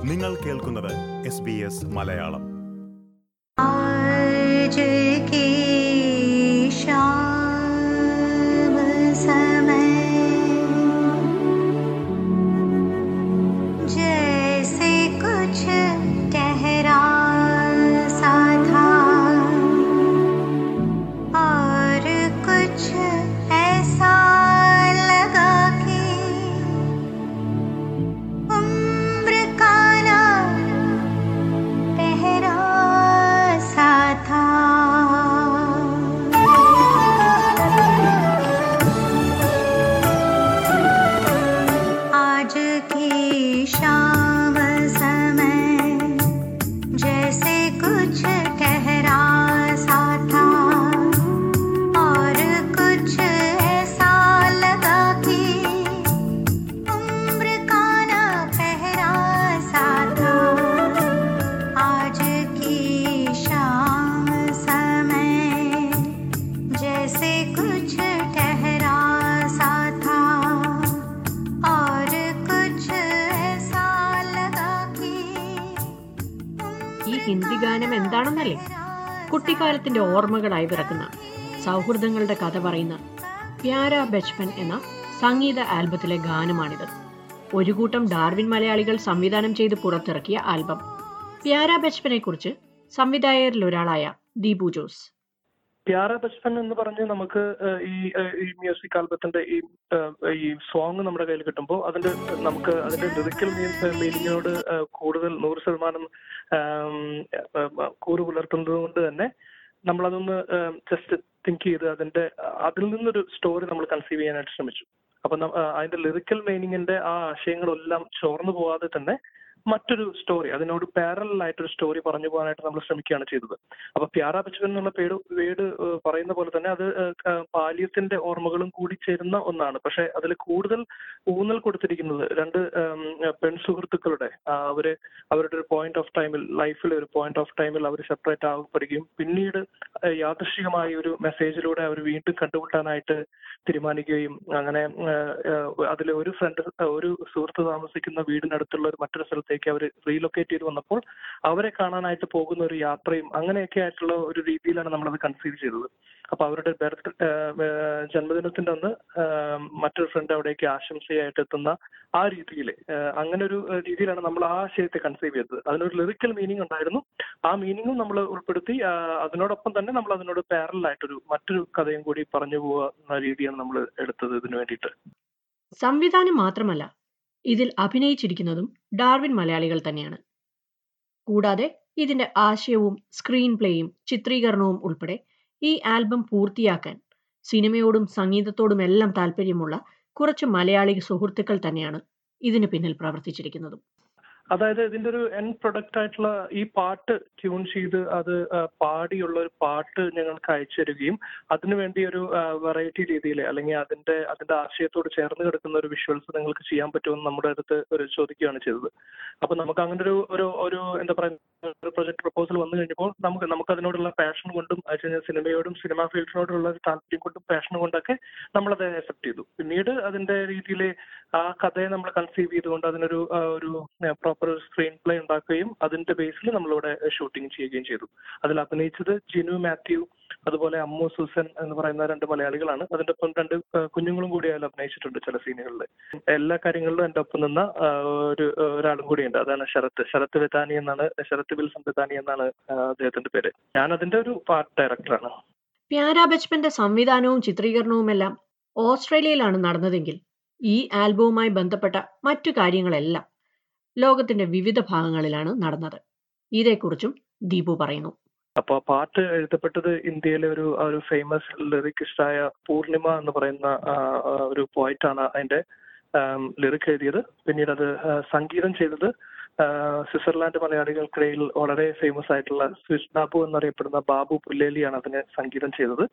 നിങ്ങൾ കേൾക്കുന്നത് S B S Malayalam आज की शाम समय जैसे कुछ ठहरा सा था और कुछ ऐसा लगा कि उम्र का ना ठहरा सा था आज की शाम समय जैसे कुछ ठहरा सा था और कुछ ऐसा लगा कि उम्र का ना ठहरा सा था आज की शाम समय जैसे कुछ ठहरा सा था और कुछ ऐसा लगा कि ഈ ഹിന്ദി ഗാനം എന്താണെന്നല്ലേ കുട്ടിക്കാലത്തിന്റെ ഓർമ്മകളായി പിറക്കുന്ന സൗഹൃദങ്ങളുടെ കഥ പറയുന്ന പ്യാര ബച്പൻ എന്ന സംഗീത ആൽബത്തിലെ ഗാനമാണിത് ഒരു കൂട്ടം ഡാർവിൻ മലയാളികൾ സംവിധാനം ചെയ്ത് പുറത്തിറക്കിയ ആൽബം പ്യാര ബച്പനെ കുറിച്ച് സംവിധായകരിൽ ഒരാളായ ദീപു ജോസ് പ്യാര ബച്പൻ എന്ന് പറഞ്ഞ് നമുക്ക് ഏഹ്, ഈ ഏഹ്, ഈ മ്യൂസിക് ആൽബത്തിന്റെ ഈ ഏഹ്, ഈ സോങ് നമ്മുടെ കയ്യിൽ കിട്ടുമ്പോൾ അതിന്റെ നമുക്ക് അതിന്റെ ലിറിക്കൽ മീനിങ്ങിനോട് കൂടുതൽ നൂറ് ശതമാനം ആം, ഏഹ്, കൂറ് പുലർത്തുന്നത് കൊണ്ട് തന്നെ നമ്മളതൊന്ന് ജസ്റ്റ് തിങ്ക് ചെയ്ത് അതിന്റെ അതിൽ നിന്നൊരു സ്റ്റോറി നമ്മൾ കൺസീവ് ചെയ്യാനായിട്ട് ശ്രമിച്ചു അപ്പൊ ന- ആ, അതിന്റെ ലിറിക്കൽ മീനിങ്ങിന്റെ ആ ആശയങ്ങളെല്ലാം ചോർന്നു പോവാതെ തന്നെ മറ്റൊരു സ്റ്റോറി അതിനോട് പാരലൽ ആയിട്ടൊരു സ്റ്റോറി പറഞ്ഞു പോകാനായിട്ട് നമ്മൾ ശ്രമിക്കുകയാണ് ചെയ്തത് അപ്പൊ പ്യാര ബച്പൻ എന്നുള്ള പേര് വേട് ഏഹ്, പറയുന്ന പോലെ തന്നെ അത് ഏഹ്, ക- ബാല്യത്തിന്റെ ഓർമ്മകളും കൂടി ചേരുന്ന ഒന്നാണ് പക്ഷെ അതിൽ കൂടുതൽ ഊന്നൽ കൊടുത്തിരിക്കുന്നത് രണ്ട് ഏം, പെൺ സുഹൃത്തുക്കളുടെ ആ, അവര് അവരുടെ ഒരു പോയിന്റ് ഓഫ് ടൈമിൽ ലൈഫിൽ ഒരു പോയിന്റ് ഓഫ് ടൈമിൽ അവർ സെപ്പറേറ്റ് ആകപ്പെടുകയും പിന്നീട് ഏഹ്, യാദൃശ്ചികമായ ഒരു മെസ്സേജിലൂടെ അവർ വീണ്ടും കണ്ടുമുട്ടാനായിട്ട് തീരുമാനിക്കുകയും അങ്ങനെ അതിൽ ഒരു ഫ്രണ്ട് ഒരു സുഹൃത്ത് താമസിക്കുന്ന വീടിനടുത്തുള്ള ഒരു മറ്റൊരു സ്ഥലത്തേക്ക് അവർ റീലൊക്കേറ്റ് ചെയ്ത് വന്നപ്പോൾ അവരെ കാണാനായിട്ട് പോകുന്ന ഒരു യാത്രയും അങ്ങനെയൊക്കെ ആയിട്ടുള്ള ഒരു രീതിയിലാണ് നമ്മളത് കൺസീവ് ചെയ്തത് അപ്പൊ അവരുടെ ബർത്ത് ജന്മദിനത്തിന്റെ അന്ന് ആഹ് മറ്റൊരു ഫ്രണ്ട് അവിടേക്ക് ആശംസയായിട്ട് എത്തുന്ന ആ രീതിയിൽ അങ്ങനെ ഒരു ഏഹ് രീതിയിലാണ് നമ്മൾ ആ ആശയത്തെ കൺസീവ് ചെയ്തത് അതിനൊരു ലിറിക്കൽ മീനിങ് ഉണ്ടായിരുന്നു ആ മീനിങ്ങും നമ്മൾ ഉൾപ്പെടുത്തി ആഹ് അതിനോടൊപ്പം തന്നെ നമ്മൾ അതിനോട് പാരലൽ ആയിട്ടൊരു മറ്റൊരു കഥയും കൂടി പറഞ്ഞു പോകുന്ന രീതിയാണ് നമ്മൾ എടുത്തത് ഇതിനു വേണ്ടിയിട്ട് സംവിധാനം മാത്രമല്ല ഇതിൽ അഭിനയിച്ചിരിക്കുന്നതും ഡാർവിൻ മലയാളികൾ തന്നെയാണ് കൂടാതെ ഇതിന്റെ ആശയവും സ്ക്രീൻ പ്ലേയും ചിത്രീകരണവും ഉൾപ്പെടെ ഈ ആൽബം പൂർത്തിയാക്കാൻ സിനിമയോടും സംഗീതത്തോടുമെല്ലാം താല്പര്യമുള്ള കുറച്ച് മലയാളി സുഹൃത്തുക്കൾ തന്നെയാണ് ഇതിന് പിന്നിൽ പ്രവർത്തിച്ചിരിക്കുന്നതും അതായത് ഇതിന്റെ ഒരു എൻ പ്രൊഡക്റ്റ് ആയിട്ടുള്ള ഈ പാട്ട് ട്യൂൺ ചെയ്ത് അത് ആ, പാടിയുള്ള ഒരു പാട്ട് ഞങ്ങൾക്ക് അയച്ചു തരികയും അതിനുവേണ്ടി ഒരു വെറൈറ്റി രീതിയിൽ അല്ലെങ്കിൽ അതിന്റെ അതിന്റെ ആശയത്തോട് ചേർന്ന് കിടക്കുന്ന ഒരു വിഷ്വൽസ് നിങ്ങൾക്ക് ചെയ്യാൻ പറ്റുമെന്ന് നമ്മുടെ അടുത്ത് ഒരു ചോദിക്കുകയാണ് ചെയ്തത് അപ്പൊ നമുക്ക് അങ്ങനെ ഒരു ഒരു ഒരു എന്താ പറയുക ഒരു പ്രൊജക്ട് പ്രപ്പോസൽ വന്നു കഴിഞ്ഞപ്പോൾ നമുക്ക് നമുക്ക് അതിനോടുള്ള പാഷൻ കൊണ്ടും അത് കഴിഞ്ഞാൽ സിനിമയോടും സിനിമ ഫീൽഡിനോടുള്ള ഒരു താല്പര്യം കൊണ്ടും പാഷൻ കൊണ്ടൊക്കെ നമ്മളത് അക്സെപ്റ്റ് ചെയ്തു പിന്നീട് അതിന്റെ രീതിയിൽ ആ കഥയെ നമ്മൾ കൺസീവ് ചെയ്തുകൊണ്ട് അതിനൊരു ആ, ഒരു പ്രോപ്പർ സ്ക്രീൻ പ്ലേ ഉണ്ടാക്കുകയും അതിന്റെ ബേസിൽ നമ്മളിവിടെ ഷൂട്ടിംഗ് ചെയ്യുകയും ചെയ്തു അതിൽ അഭിനയിച്ചത് ജിനു മാത്യു അതുപോലെ അമ്മു സൂസൻ എന്ന് പറയുന്ന രണ്ട് മലയാളികളാണ് അതിന്റെ ഒപ്പം രണ്ട് ആ, കുഞ്ഞുങ്ങളും കൂടി അതിൽ അഭിനയിച്ചിട്ടുണ്ട് ചില സീനുകളിൽ എല്ലാ കാര്യങ്ങളിലും എൻ്റെ ഒപ്പം നിന്ന ആ, ഒരു ഒരാളും കൂടിയുണ്ട് അതാണ് ശരത്ത് ശരത്ത് വിതാനി എന്നാണ് ശരത്ത് വിൽസൺ വിതാനി എന്നാണ് ആ, അദ്ദേഹത്തിന്റെ പേര് ഞാൻ അതിന്റെ ഒരു പാർട്ട് ഡയറക്ടറാണ് പ്യാര ബച്പന്റെ സംവിധാനവും ചിത്രീകരണവുമെല്ലാം ഓസ്ട്രേലിയയിലാണ് നടന്നതെങ്കിൽ ഈ ആൽബവുമായി ബന്ധപ്പെട്ട മറ്റു കാര്യങ്ങളെല്ലാം ലോകത്തിന്റെ വിവിധ ഭാഗങ്ങളിലാണ് നടന്നത് ഇതേക്കുറിച്ചും ദീപു പറയുന്നു അപ്പൊ ആ പാട്ട് എഴുതപ്പെട്ടത് ഇന്ത്യയിലെ ഒരു ആ ഒരു ഫേമസ് ലിറിക്കിസ്റ്റായ പൂർണിമ എന്ന് പറയുന്ന ആ, ആ, ഒരു പോയിറ്റാണ് അതിന്റെ ലിറിക് എഴുതിയത് പിന്നീട് അത് ആ, സംഗീതം ചെയ്തത് ആ, സ്വിറ്റ്സർലാൻഡ് മലയാളികൾക്കിടയിൽ വളരെ ഫേമസ് ആയിട്ടുള്ള സ്വിസ് ബാബു എന്നറിയപ്പെടുന്ന ബാബു പുല്ലേലിയാണ് അതിന് സംഗീതം ചെയ്തത്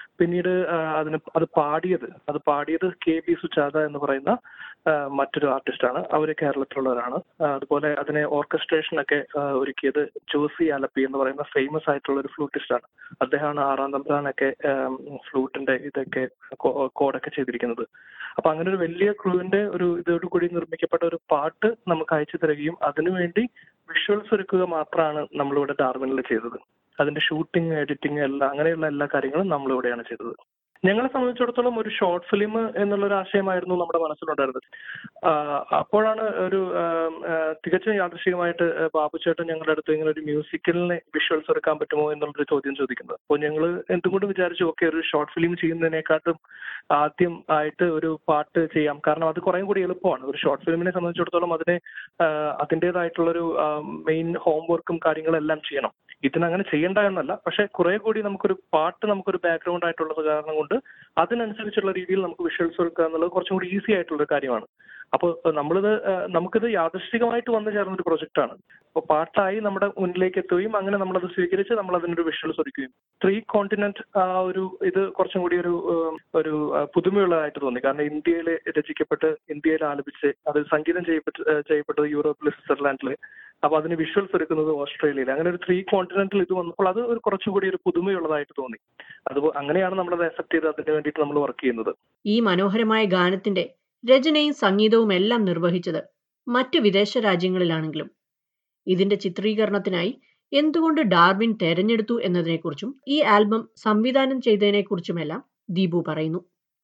പിന്നീട് ആ, അതിന് അത് പാടിയത് അത് പാടിയത് കെ ബി സുജാത എന്ന് പറയുന്ന ആ, മറ്റൊരു ആർട്ടിസ്റ്റാണ് അവർ കേരളത്തിലുള്ളവരാണ് ആ, അതുപോലെ അതിനെ ഓർക്കസ്ട്രേഷൻ ഒക്കെ ആ, ഒരുക്കിയത് ജോസി ആലപ്പി എന്ന് പറയുന്ന ഫേമസ് ആയിട്ടുള്ള ഒരു ഫ്ലൂട്ടിസ്റ്റാണ് അദ്ദേഹമാണ് ആറാം തമ്പ്രാനൊക്കെ ഫ്ലൂട്ടിന്റെ ഇതൊക്കെ കോ- കോഡൊക്കെ ചെയ്തിരിക്കുന്നത് അപ്പൊ അങ്ങനെ ഒരു വലിയ ക്രൂവിന്റെ ഒരു ഇതോടു കൂടി നിർമ്മിക്കപ്പെട്ട ഒരു പാട്ട് നമുക്ക് അയച്ചു തരികയും അതിനുവേണ്ടി വിഷ്വൽസ് ഒരുക്കുക മാത്രമാണ് നമ്മളിവിടെ ഡാർവിനിൽ ചെയ്തത് അതിന്റെ ഷൂട്ടിംഗ് എഡിറ്റിംഗ് എല്ലാം അങ്ങനെയുള്ള എല്ലാ കാര്യങ്ങളും നമ്മളിവിടെയാണ് ചെയ്തത് ഞങ്ങളെ സംബന്ധിച്ചിടത്തോളം ഒരു ഷോർട്ട് ഫിലിം എന്നുള്ള ഒരു ആശയമായിരുന്നു നമ്മുടെ മനസ്സിലുണ്ടായിരുന്നത് ആഹ് അപ്പോഴാണ് ഒരു ആം, ആഹ് തികച്ചും യാദൃശികമായിട്ട് ബാബു ചേട്ടൻ ഞങ്ങളുടെ അടുത്ത് ഇങ്ങനെ ഒരു മ്യൂസിക്കലിനെ വിഷ്വൽസ് എടുക്കാൻ പറ്റുമോ എന്നുള്ളൊരു ചോദ്യം ചോദിക്കുന്നത് അപ്പോൾ ഞങ്ങൾ എന്തുകൊണ്ട് വിചാരിച്ചു ഓക്കെ ഒരു ഷോർട്ട് ഫിലിം ചെയ്യുന്നതിനെക്കാട്ടും ആദ്യം ആയിട്ട് ഒരു പാട്ട് ചെയ്യാം കാരണം അത് കുറേ കൂടി എളുപ്പമാണ് ഒരു ഷോർട്ട് ഫിലിമിനെ സംബന്ധിച്ചിടത്തോളം അതിന് ആഹ് അതിൻ്റെതായിട്ടുള്ളൊരു മെയിൻ ഹോംവർക്കും കാര്യങ്ങളെല്ലാം ചെയ്യണം ഇതിനങ്ങനെ ചെയ്യണ്ട എന്നല്ല പക്ഷെ കുറെ കൂടി നമുക്കൊരു പാട്ട് നമുക്കൊരു ബാക്ക്ഗ്രൗണ്ട് ആയിട്ടുള്ളത് കാരണം കൊണ്ട് അതിനനുസരിച്ചുള്ള രീതിയിൽ നമുക്ക് വിഷ്വൽസ് എടുക്കുക എന്നുള്ളത് കുറച്ചും കൂടി ഈസി ആയിട്ടുള്ള ഒരു കാര്യമാണ് അപ്പോൾ നമ്മളിത് ആഹ് നമുക്കിത് യാദൃശ്ചികമായിട്ട് വന്നു ചേർന്ന ഒരു പ്രൊജക്റ്റ് ആണ് അപ്പോൾ പാട്ടായി നമ്മുടെ മുന്നിലേക്ക് എത്തുകയും അങ്ങനെ നമ്മളത് സ്വീകരിച്ച് നമ്മൾ അതിനൊരു വിഷ്വൽസ് ഒരുക്കുകയും ത്രീ കോണ്ടിനെന്റ് ആ ഒരു ഇത് കുറച്ചും കൂടി ഒരു ആഹ് ഒരു ആഹ് പുതുമയുള്ളതായിട്ട് തോന്നി കാരണം ഇന്ത്യയിൽ രചിക്കപ്പെട്ട് ഇന്ത്യയിൽ ആലപിച്ച് അത് സംഗീതം ചെയ്യപ്പെട്ട് ആഹ് ചെയ്യപ്പെട്ടത് യൂറോപ്പിൽ സ്വിറ്റ്സർലാൻഡിൽ അപ്പൊ അതിന് വിഷ്വൽസ് എടുക്കുന്നത് ഓസ്ട്രേലിയയിൽ അങ്ങനെ ഒരു ത്രീ കോണ്ടിനെന്റിൽ ഇത് വന്നപ്പോൾ അത് ഒരു കുറച്ചുകൂടി ഒരു പുതുമയുള്ളതായിട്ട് തോന്നി അത് അങ്ങനെയാണ് നമ്മളത് അക്സെപ്റ്റ് ചെയ്ത് അതിന് വേണ്ടിയിട്ട് നമ്മൾ വർക്ക് ചെയ്യുന്നത് ഈ മനോഹരമായ ഗാനത്തിന്റെ രചനയും സംഗീതവും എല്ലാം നിർവഹിച്ചത് മറ്റ് വിദേശ രാജ്യങ്ങളിലാണെങ്കിലും ഇതിന്റെ ചിത്രീകരണത്തിനായി എന്തുകൊണ്ട് ഡാർവിൻ തെരഞ്ഞെടുത്തു എന്നതിനെക്കുറിച്ചും ഈ ആൽബം സംവിധാനം ചെയ്തതിനെക്കുറിച്ചുമെല്ലാം ദീപു പറയുന്നു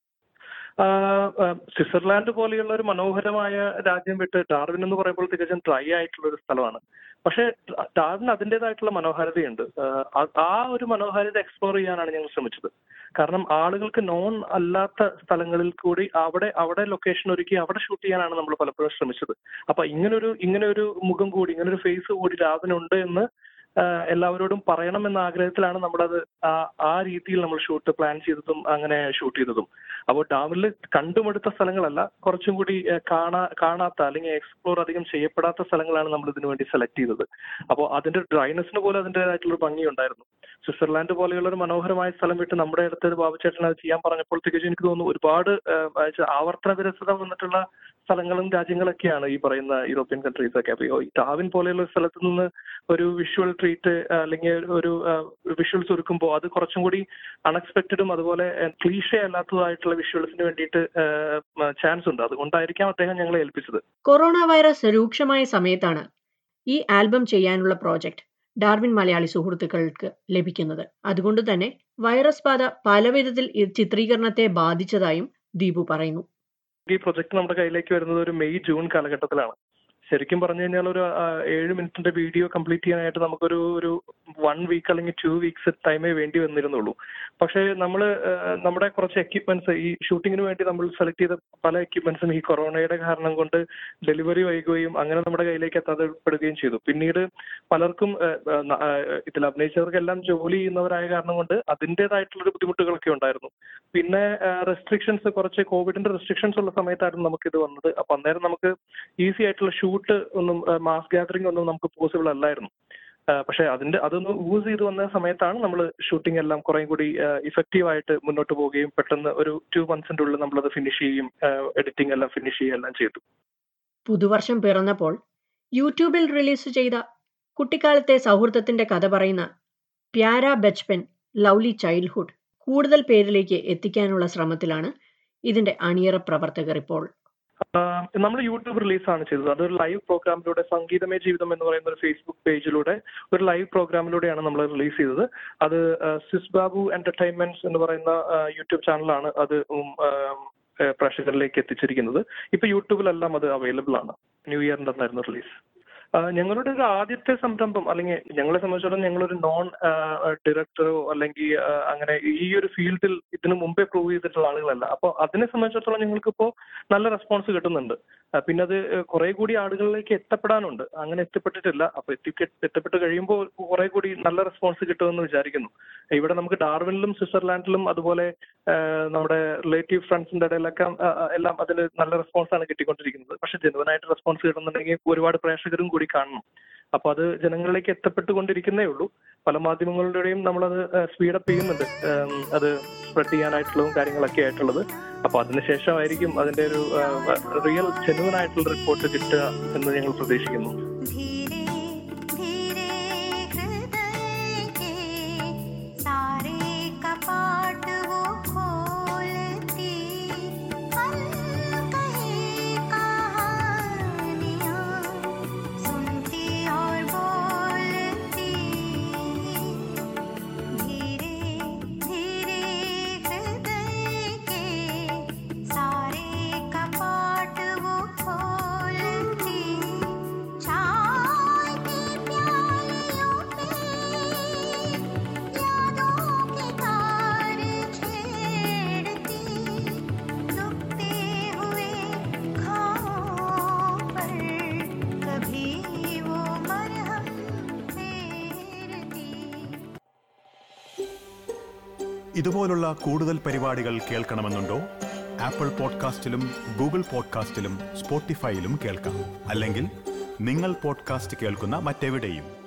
ആഹ് ആഹ് സ്വിറ്റ്സർലാൻഡ് പോലെയുള്ള ഒരു മനോഹരമായ രാജ്യം വിട്ട് ഡാർവിൻ എന്ന് പറയുമ്പോൾ തികച്ചും ഡ്രൈ ആയിട്ടുള്ള ഒരു സ്ഥലമാണ് പക്ഷേ ഡാർവിൻ അതിൻ്റെതായിട്ടുള്ള മനോഹാരിതയുണ്ട് ആഹ് ആ- ആ ഒരു മനോഹാരിത എക്സ്പ്ലോർ ചെയ്യാനാണ് ഞങ്ങൾ ശ്രമിച്ചത് കാരണം ആളുകൾക്ക് നോൺ അല്ലാത്ത സ്ഥലങ്ങളിൽ കൂടി അവിടെ അവിടെ ലൊക്കേഷൻ ഒരുക്കി അവിടെ ഷൂട്ട് ചെയ്യാനാണ് നമ്മൾ പലപ്പോഴും ശ്രമിച്ചത് അപ്പൊ ഇങ്ങനൊരു ഇങ്ങനെ ഒരു മുഖം കൂടി ഇങ്ങനെ ഒരു ഫേസ് കൂടി ഡാർവിനുണ്ട് എന്ന് ആഹ് എല്ലാവരോടും പറയണം എന്ന ആഗ്രഹത്തിലാണ് നമ്മളത് ആ ആ രീതിയിൽ നമ്മൾ ഷൂട്ട് പ്ലാൻ ചെയ്തതും അങ്ങനെ ഷൂട്ട് ചെയ്തതും അപ്പോൾ ഡാമിൽ കണ്ടുമെടുത്ത സ്ഥലങ്ങളല്ല കുറച്ചും കൂടി ഏഹ്, കാണാ കാണാത്ത അല്ലെങ്കിൽ എക്സ്പ്ലോർ അധികം ചെയ്യപ്പെടാത്ത സ്ഥലങ്ങളാണ് നമ്മൾ ഇതിനു വേണ്ടി സെലക്ട് ചെയ്തത് അപ്പോൾ അതിന്റെ ഡ്രൈനെസ്സിന് പോലും അതിൻ്റെതായിട്ടുള്ള ഒരു ഭംഗി ഉണ്ടായിരുന്നു സ്വിറ്റ്സർലാൻഡ് പോലെയുള്ള ഒരു മനോഹരമായ സ്ഥലം വിട്ട് നമ്മുടെ അടുത്ത് ഒരു ബാബുചേട്ടൻ അത് ചെയ്യാൻ പറഞ്ഞപ്പോൾ തികച്ചും എനിക്ക് തോന്നുന്നു ഒരുപാട് ഏഹ്, അയച്ച ആവർത്തന വിരസത വന്നിട്ടുള്ള സ്ഥലങ്ങളും രാജ്യങ്ങളൊക്കെയാണ് ഈ പറയുന്ന യൂറോപ്യൻ കൺട്രീസ് ഒക്കെ അപ്പോൾ ഈ ടാവിൻ പോലെയുള്ള ഒരു സ്ഥലത്ത് നിന്ന് ഒരു വിഷ്വൽ ട്രീറ്റ് അല്ലെങ്കിൽ ഒരു വിഷ്വൽസ് ഒരുക്കുമ്പോൾ അത് കുറച്ചും കൂടി അൺഎക്സ്പെക്റ്റഡും അതുപോലെ ക്ലീഷ അല്ലാത്തതായിട്ടുള്ള വിഷ്വൽസിന് വേണ്ടിയിട്ട് ചാൻസ് ഉണ്ട് അതുകൊണ്ടായിരിക്കാം അദ്ദേഹം ഞങ്ങളെ ഏൽപ്പിച്ചത് കൊറോണ വൈറസ് രൂക്ഷമായ സമയത്താണ് ഈ ആൽബം ചെയ്യാനുള്ള പ്രോജക്റ്റ് ഡാർവിൻ മലയാളി സുഹൃത്തുക്കൾക്ക് ലഭിക്കുന്നത് അതുകൊണ്ട് തന്നെ വൈറസ് ബാധ പലവിധത്തിൽ ഈ ചിത്രീകരണത്തെ ബാധിച്ചതായും ദീപു പറയുന്നു ഈ പ്രൊജക്ട് നമ്മുടെ കയ്യിലേക്ക് വരുന്നത് ഒരു മെയ് ജൂൺ കാലഘട്ടത്തിലാണ് ശരിക്കും പറഞ്ഞു കഴിഞ്ഞാൽ ഒരു ആ, ഏഴ് മിനിറ്റിന്റെ വീഡിയോ കംപ്ലീറ്റ് ചെയ്യാനായിട്ട് നമുക്കൊരു ഒരു വൺ വീക്ക് അല്ലെങ്കിൽ ടു വീക്സ് ടൈമേ വേണ്ടി വന്നിരുന്നുള്ളൂ പക്ഷേ നമ്മൾ നമ്മുടെ കുറച്ച് എക്യുപ്മെന്റ്സ് ഈ ഷൂട്ടിങ്ങിന് വേണ്ടി നമ്മൾ സെലക്ട് ചെയ്ത പല എക്യുപ്മെന്റ്സും ഈ കൊറോണയുടെ കാരണം കൊണ്ട് ഡെലിവറി വൈകുകയും അങ്ങനെ നമ്മുടെ കയ്യിലേക്ക് എത്താതെ പെടുകയും ചെയ്തു പിന്നീട് പലർക്കും ആ, ആ, ന- ആ, ഇതിൽ അഭിനയിച്ചവർക്കെല്ലാം ജോലി ചെയ്യുന്നവരായ കാരണം കൊണ്ട് അതിൻ്റെതായിട്ടുള്ള ബുദ്ധിമുട്ടുകളൊക്കെ ഉണ്ടായിരുന്നു പിന്നെ റെസ്ട്രിക്ഷൻസ് കുറച്ച് കോവിഡിന്റെ റെസ്ട്രിക്ഷൻസ് ഉള്ള സമയത്തായിരുന്നു നമുക്ക് ഇത് വന്നത് അപ്പൊ അന്നേരം നമുക്ക് ഈസി ആയിട്ടുള്ള ഷൂട്ട് ഒന്നും മാസ് ഗാദറിംഗ് ഒന്നും നമുക്ക് പോസിബിൾ അല്ലായിരുന്നു ആ, പക്ഷെ അതിന്റെ അതൊന്ന് യൂസ് ചെയ്ത് വന്ന സമയത്താണ് നമ്മൾ ഷൂട്ടിംഗ് എല്ലാം കുറേ കൂടി ഇഫക്റ്റീവ് ആയിട്ട് മുന്നോട്ട് പോവുകയും പെട്ടെന്ന് ഒരു ടു മന്ത്സിന്റെ ഉള്ളിൽ നമ്മളത് ഫിനിഷ് ചെയ്യും എഡിറ്റിംഗ് എല്ലാം ഫിനിഷ് ചെയ്യുകയും എല്ലാം ചെയ്തു പുതുവർഷം പിറന്നപ്പോൾ യൂട്യൂബിൽ റിലീസ് ചെയ്ത കുട്ടിക്കാലത്തെ സൗഹൃദത്തിന്റെ കഥ പറയുന്ന പ്യാര ബച്പൻ ലവ്ലി ചൈൽഡ്ഹുഡ് കൂടുതൽ പേരിലേക്ക് എത്തിക്കാനുള്ള ശ്രമത്തിലാണ് ഇതിന്റെ അണിയറ പ്രവർത്തകർ ഇപ്പോൾ നമ്മൾ യൂട്യൂബ് റിലീസാണ് ചെയ്തത് അതൊരു ലൈവ് പ്രോഗ്രാമിലൂടെ സംഗീതമേ ജീവിതം എന്ന് പറയുന്ന ഒരു ഫേസ്ബുക്ക് പേജിലൂടെ ഒരു ലൈവ് പ്രോഗ്രാമിലൂടെയാണ് നമ്മൾ റിലീസ് ചെയ്തത് അത് ആ, സിസ് ബാബു എന്റർടൈൻമെന്റ്സ് എന്ന് പറയുന്ന ആ, യൂട്യൂബ് ചാനലാണ് അത് ഉം, ആ, ആ, പ്രേക്ഷകരിലേക്ക് എത്തിച്ചിരിക്കുന്നത് ഇപ്പൊ യൂട്യൂബിലെല്ലാം അത് അവൈലബിൾ ആണ് ന്യൂ ഇയറിന്റെ അന്നായിരുന്നു റിലീസ് ഞങ്ങളുടെ ഒരു ആദ്യത്തെ സംരംഭം അല്ലെങ്കിൽ ഞങ്ങളെ സംബന്ധിച്ചിടത്തോളം ഞങ്ങളൊരു നോൺ ഡയറക്ടറോ അല്ലെങ്കിൽ ആ, അങ്ങനെ ഈ ഒരു ഫീൽഡിൽ ഇതിനു മുമ്പേ പ്രൂവ് ചെയ്തിട്ടുള്ള ആളുകളല്ല അപ്പോൾ അതിനെ സംബന്ധിച്ചിടത്തോളം ഞങ്ങൾക്കിപ്പോൾ നല്ല റെസ്പോൺസ് കിട്ടുന്നുണ്ട് ആ, പിന്നെ അത് കുറെ കൂടി ആളുകളിലേക്ക് എത്തപ്പെടാനുണ്ട് അങ്ങനെ എത്തിപ്പെട്ടിട്ടില്ല അപ്പൊ എത്തിക്ക എത്തപ്പെട്ട് കഴിയുമ്പോൾ കുറെ കൂടി നല്ല റെസ്പോൺസ് കിട്ടുമെന്ന് വിചാരിക്കുന്നു ഇവിടെ നമുക്ക് ഡാർവിനിലും സ്വിറ്റ്സർലാൻഡിലും അതുപോലെ ആ, നമ്മുടെ റിലേറ്റീവ് ഫ്രണ്ട്സിന്റെ ഇടയിലൊക്കെ ആ, ആ, എല്ലാം അതിന് നല്ല റെസ്പോൺസ് ആണ് കിട്ടിക്കൊണ്ടിരിക്കുന്നത് പക്ഷെ ജനുവനായിട്ട് റെസ്പോൺസ് കിട്ടുന്നുണ്ടെങ്കിൽ ഒരുപാട് പ്രേക്ഷകരും കൂടി കാണണം അപ്പൊ അത് ജനങ്ങളിലേക്ക് എത്തപ്പെട്ടുകൊണ്ടിരിക്കുന്നേ ഉള്ളൂ പല മാധ്യമങ്ങളുടെയും നമ്മളത് സ്പീഡപ്പ് ചെയ്യുന്നുണ്ട് ഉം, അത് സ്പ്രെഡ് ചെയ്യാനായിട്ടുള്ളതും കാര്യങ്ങളൊക്കെ ആയിട്ടുള്ളത് അപ്പൊ അതിനുശേഷമായിരിക്കും അതിന്റെ ഒരു റിയൽ ജെനുവൻ ആയിട്ടുള്ള റിപ്പോർട്ട് കിട്ടുക എന്ന് ഞങ്ങൾ പ്രതീക്ഷിക്കുന്നു धीरे धीरे हृदय के सारे कपाट वो खोलती अनकही कहानियाँ सुनती और बोलती धीरे धीरे हृदय के सारे कपाट वो खोलती चाय की प्यालियों पे यादों के तार छेड़ती दुखते हुए घावों पर कभी वो मरहम फेरती ഇതുപോലുള്ള കൂടുതൽ പരിപാടികൾ കേൾക്കണമെന്നുണ്ടോ ആപ്പിൾ പോഡ്കാസ്റ്റിലും ഗൂഗിൾ പോഡ്കാസ്റ്റിലും സ്പോട്ടിഫൈയിലും കേൾക്കാം അല്ലെങ്കിൽ നിങ്ങൾ പോഡ്കാസ്റ്റ് കേൾക്കുന്ന മറ്റെവിടെയും